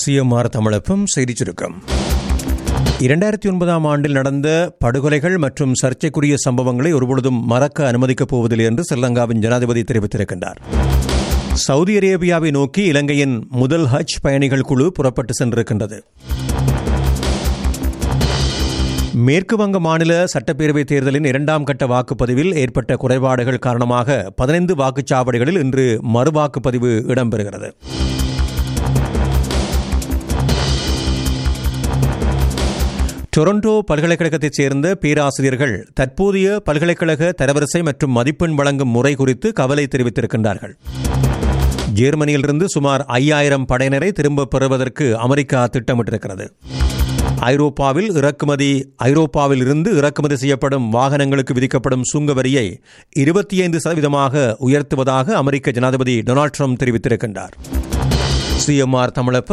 CMR தமிழப்பம் செய்திச் சுருக்கம் இரண்டாயிரத்தி ஒன்பதாம் ஆண்டில் நடந்த படுகொலைகள் மற்றும் சர்ச்சைக்குரிய சம்பவங்களை ஒருபொழுதும் மறக்க அனுமதிக்கப் போவதில்லை என்று ஸ்ரீலங்காவின் ஜனாதிபதி தெரிவித்திருக்கின்றார் சவுதி அரேபியாவை நோக்கி இலங்கையின் முதல் ஹஜ் பயணிகள் குழு புறப்பட்டு சென்றிருக்கின்றது மேற்கு வங்க மாநில சட்டப்பேரவைத் தேர்தலின் இரண்டாம் கட்ட வாக்குப்பதிவில் ஏற்பட்ட குறைபாடுகள் காரணமாக பதினைந்து வாக்குச்சாவடிகளில் இன்று மறுவாக்குப்பதிவு இடம்பெறுகிறது டொரண்டோ பல்கலைக்கழகத்தைச் சேர்ந்த பேராசிரியர்கள் தற்போதைய பல்கலைக்கழக தரவரிசை மற்றும் மதிப்பெண் வழங்கும் முறை குறித்து கவலை தெரிவித்திருக்கின்றார்கள் ஜெர்மனியிலிருந்து சுமார் ஐயாயிரம் படையினரை திரும்பப் பெறுவதற்கு அமெரிக்கா திட்டமிட்டிருக்கிறது ஐரோப்பாவில் இறக்குமதி ஐரோப்பாவில் இருந்து இறக்குமதி செய்யப்படும் வாகனங்களுக்கு விதிக்கப்படும் சுங்க வரியை இருபத்தி ஐந்து சதவீதமாக உயர்த்துவதாக அமெரிக்க ஜனாதிபதி டொனால்ட் ட்ரம்ப் தெரிவித்திருக்கின்றார் சிஎம்ஆர் தமிழப்பம்